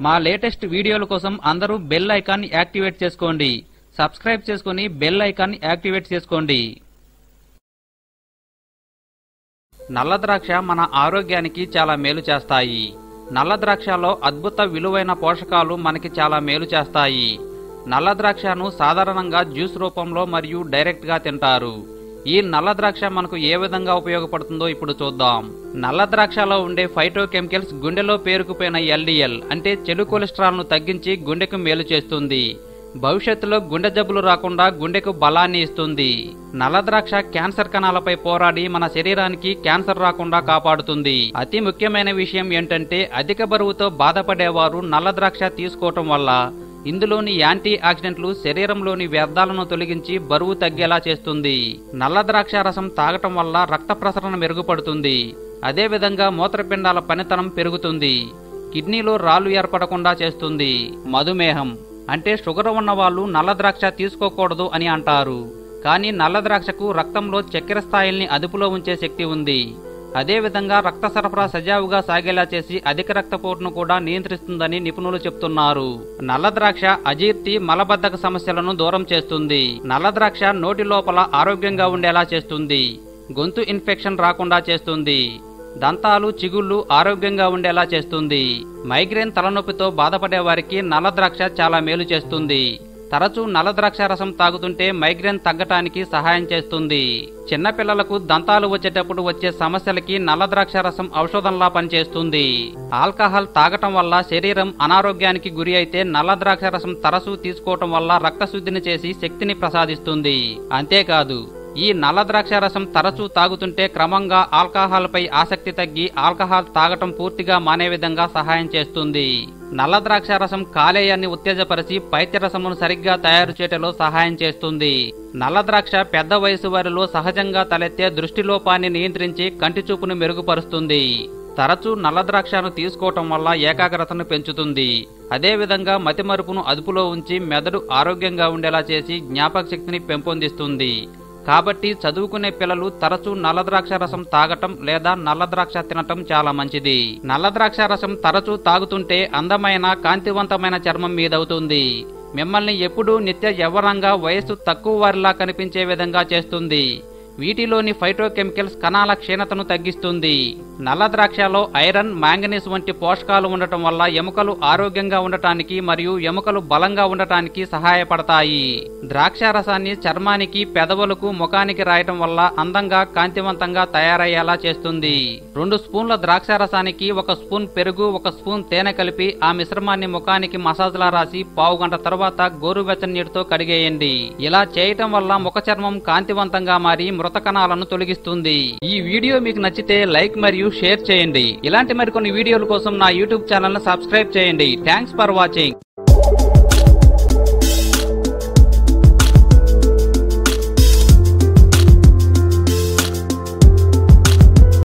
మా లేటెస్ట్ వీడియోల కోసం అందరూ బెల్ ఐకాన్ యాక్టివేట్ చేసుకోండి సబ్స్క్రైబ్ చేసుకుని బెల్ ఐకాన్ యాక్టివేట్ చేసుకోండి నల్ల ద్రాక్ష మన ఆరోగ్యానికి చాలా మేలు చేస్తాయి నల్ల ద్రాక్షలో అద్భుత విలువైన పోషకాలు మనకి చాలా మేలు చేస్తాయి నల్ల ద్రాక్షను సాధారణంగా జ్యూస్ రూపంలో మరియు డైరెక్ట్ గా తింటారు ఈ నల్ల ద్రాక్ష మనకు ఏ విధంగా ఉపయోగపడుతుందో ఇప్పుడు చూద్దాం నల్ల ద్రాక్షలో ఉండే ఫైటోకెమికల్స్ గుండెలో పేరుకుపోయిన ఎల్డిఎల్ అంటే చెడు కొలెస్ట్రాల్ ను తగ్గించి గుండెకు మేలు చేస్తుంది భవిష్యత్తులో గుండె జబ్బులు రాకుండా గుండెకు బలాన్ని ఇస్తుంది నల్ల ద్రాక్ష క్యాన్సర్ కణాలపై పోరాడి మన శరీరానికి క్యాన్సర్ రాకుండా కాపాడుతుంది అతి ముఖ్యమైన విషయం ఏంటంటే అధిక బరువుతో బాధపడేవారు నల్ల ద్రాక్ష తీసుకోవటం వల్ల ఇందులోని యాంటీ ఆక్సిడెంట్లు శరీరంలోని వ్యర్థాలను తొలగించి బరువు తగ్గేలా చేస్తుంది నల్ల ద్రాక్ష రసం తాగటం వల్ల రక్త ప్రసరణ మెరుగుపడుతుంది అదేవిధంగా మూత్రపిండాల పనితనం పెరుగుతుంది కిడ్నీలో రాళ్లు ఏర్పడకుండా చేస్తుంది మధుమేహం అంటే షుగర్ ఉన్న వాళ్ళు నల్ల ద్రాక్ష తీసుకోకూడదు అని అంటారు కానీ నల్ల ద్రాక్షకు రక్తంలో చక్కెర స్థాయిల్ని అదుపులో ఉంచే శక్తి ఉంది అదేవిధంగా రక్త సరఫరా సజావుగా సాగేలా చేసి అధిక రక్తపోటును కూడా నియంత్రిస్తుందని నిపుణులు చెప్తున్నారు నల్ల ద్రాక్ష అజీర్తి మలబద్ధక సమస్యలను దూరం చేస్తుంది నల్ల ద్రాక్ష నోటి లోపల ఆరోగ్యంగా ఉండేలా చేస్తుంది గొంతు ఇన్ఫెక్షన్ రాకుండా చేస్తుంది దంతాలు చిగుళ్ళు ఆరోగ్యంగా ఉండేలా చేస్తుంది మైగ్రేన్ తలనొప్పితో బాధపడే వారికి నల్ల ద్రాక్ష చాలా మేలు చేస్తుంది తరచూ నల్ల ద్రాక్ష రసం తాగుతుంటే మైగ్రేన్ తగ్గటానికి సహాయం చేస్తుంది చిన్నపిల్లలకు దంతాలు వచ్చేటప్పుడు వచ్చే సమస్యలకి నల్ల ద్రాక్ష రసం ఔషధంలా పనిచేస్తుంది ఆల్కహాల్ తాగటం వల్ల శరీరం అనారోగ్యానికి గురి అయితే నల్ల ద్రాక్ష రసం తరచూ తీసుకోవటం వల్ల రక్తశుద్ధిని చేసి శక్తిని ప్రసాదిస్తుంది అంతేకాదు ఈ నల్ల ద్రాక్ష రసం తరచూ తాగుతుంటే క్రమంగా ఆల్కహాల్ పై ఆసక్తి తగ్గి ఆల్కహాల్ తాగటం పూర్తిగా మానే విధంగా సహాయం చేస్తుంది నల్ల ద్రాక్ష రసం కాలేయాన్ని ఉత్తేజపరిచి పైత్యరసమును సరిగ్గా తయారు చేయటంలో సహాయం చేస్తుంది నల్ల ద్రాక్ష పెద్ద వయసు వారిలో సహజంగా తలెత్తే దృష్టిలోపాన్ని నియంత్రించి కంటి చూపును మెరుగుపరుస్తుంది తరచూ నల్ల ద్రాక్షను తీసుకోవటం వల్ల ఏకాగ్రతను పెంచుతుంది అదేవిధంగా మతిమరుపును అదుపులో ఉంచి మెదడు ఆరోగ్యంగా ఉండేలా చేసి జ్ఞాపక శక్తిని పెంపొందిస్తుంది కాబట్టి చదువుకునే పిల్లలు తరచూ నల్ల ద్రాక్ష రసం తాగటం లేదా నల్ల ద్రాక్ష తినటం చాలా మంచిది నల్ల ద్రాక్ష రసం తరచూ తాగుతుంటే అందమైన కాంతివంతమైన చర్మం మీదవుతుంది మిమ్మల్ని ఎప్పుడూ నిత్య యవ్వనంగా వయస్సు తక్కువ వారిలా కనిపించే విధంగా చేస్తుంది వీటిలోని ఫైటోకెమికల్స్ కణాల క్షీణతను తగ్గిస్తుంది నల్ల ద్రాక్షలో ఐరన్ మాంగనీస్ వంటి పోషకాలు ఉండటం వల్ల ఎముకలు ఆరోగ్యంగా ఉండటానికి మరియు ఎముకలు బలంగా ఉండటానికి సహాయపడతాయి ద్రాక్ష రసాన్ని చర్మానికి పెదవులకు ముఖానికి రాయటం వల్ల అందంగా కాంతివంతంగా తయారయ్యేలా చేస్తుంది రెండు స్పూన్ల ద్రాక్ష రసానికి ఒక స్పూన్ పెరుగు ఒక స్పూన్ తేనె కలిపి ఆ మిశ్రమాన్ని ముఖానికి మసాజ్లా రాసి పావు గంట తర్వాత గోరువెచ్చని నీటితో కడిగేయండి ఇలా చేయటం వల్ల ముఖ చర్మం కాంతివంతంగా మారి మృత కణాలను తొలగిస్తుంది ఈ వీడియో మీకు నచ్చితే లైక్ మరియు షేర్ చేయండి ఇలాంటి మరికొన్ని వీడియోల కోసం నా యూట్యూబ్ ఛానల్ ను సబ్స్క్రైబ్ చేయండి థ్యాంక్స్ ఫర్ వాచింగ్